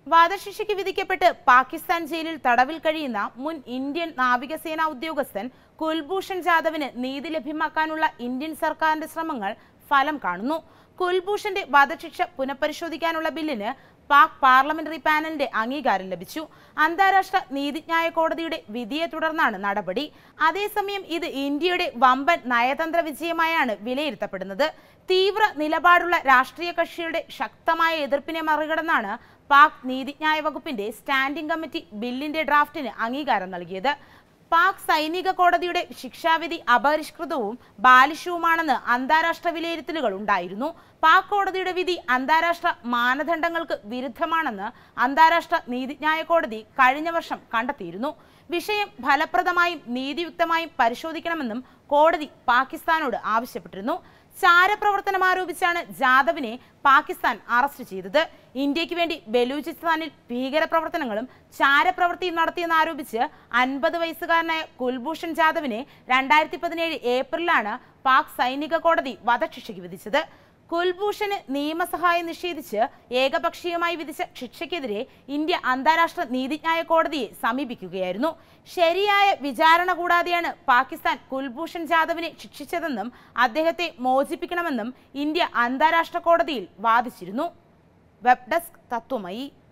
വധശിക്ഷയ്ക്ക് വിധിക്കപ്പെട്ട് പാകിസ്ഥാൻ ജയിലിൽ തടവിൽ കഴിയുന്ന മുൻ ഇന്ത്യൻ നാവികസേനാ ഉദ്യോഗസ്ഥൻ കുൽഭൂഷൺ ജാദവിന് നീതി ലഭ്യമാക്കാനുള്ള ഇന്ത്യൻ സർക്കാരിന്റെ ശ്രമങ്ങൾ ഫലം കാണുന്നു കുൽഭൂഷന്റെ വധശിക്ഷ പുനഃപരിശോധിക്കാനുള്ള ബില്ലിന് പാക് പാർലമെന്ററി പാനലിന്റെ അംഗീകാരം ലഭിച്ചു അന്താരാഷ്ട്ര നീതിന്യായ കോടതിയുടെ വിധിയെ തുടർന്നാണ് നടപടി അതേസമയം ഇത് ഇന്ത്യയുടെ വമ്പൻ നയതന്ത്ര വിജയമായാണ് വിലയിരുത്തപ്പെടുന്നത് തീവ്ര നിലപാടുള്ള രാഷ്ട്രീയ കക്ഷികളുടെ ശക്തമായ എതിർപ്പിനെ മറികടന്നാണ് പാക് നീതിന്യായ വകുപ്പിന്റെ സ്റ്റാൻഡിംഗ് കമ്മിറ്റി ബില്ലിന്റെ ഡ്രാഫ്റ്റിന് അംഗീകാരം നൽകിയത് പാക് സൈനിക കോടതിയുടെ ശിക്ഷാവിധി അപരിഷ്കൃതവും ബാലിശവുമാണെന്ന് അന്താരാഷ്ട്ര വിലയിരുത്തലുകൾ ഉണ്ടായിരുന്നു പാക് കോടതിയുടെ വിധി അന്താരാഷ്ട്ര മാനദണ്ഡങ്ങൾക്ക് വിരുദ്ധമാണെന്ന് അന്താരാഷ്ട്ര നീതിന്യായ കോടതി കഴിഞ്ഞ വർഷം കണ്ടെത്തിയിരുന്നു വിഷയം ഫലപ്രദമായും നീതിയുക്തമായും പരിശോധിക്കണമെന്നും കോടതി പാകിസ്ഥാനോട് ആവശ്യപ്പെട്ടിരുന്നു ചാരപ്രവർത്തനം ആരോപിച്ചാണ് ജാദവിനെ പാകിസ്ഥാൻ അറസ്റ്റ് ചെയ്തത് ഇന്ത്യക്ക് വേണ്ടി ബലൂചിസ്ഥാനിൽ ഭീകരപ്രവർത്തനങ്ങളും ചാരപ്രവൃത്തിയും നടത്തിയെന്നാരോപിച്ച് അൻപത് വയസ്സുകാരനായ കുൽഭൂഷൺ ജാദവിനെ രണ്ടായിരത്തി പതിനേഴ് ഏപ്രിലാണ് പാക് സൈനിക കോടതി വധശിക്ഷയ്ക്ക് വിധിച്ചത് കുൽഭൂഷന് നിയമസഹായം നിഷേധിച്ച് ഏകപക്ഷീയമായി വിധിച്ച ശിക്ഷയ്ക്കെതിരെ ഇന്ത്യ അന്താരാഷ്ട്ര നീതിന്യായ കോടതിയെ സമീപിക്കുകയായിരുന്നു ശരിയായ വിചാരണ കൂടാതെയാണ് പാകിസ്ഥാൻ കുൽഭൂഷൺ ജാദവിനെ ശിക്ഷിച്ചതെന്നും അദ്ദേഹത്തെ മോചിപ്പിക്കണമെന്നും ഇന്ത്യ അന്താരാഷ്ട്ര കോടതിയിൽ വാദിച്ചിരുന്നു വെബ് ഡെസ്ക് തത്വമയി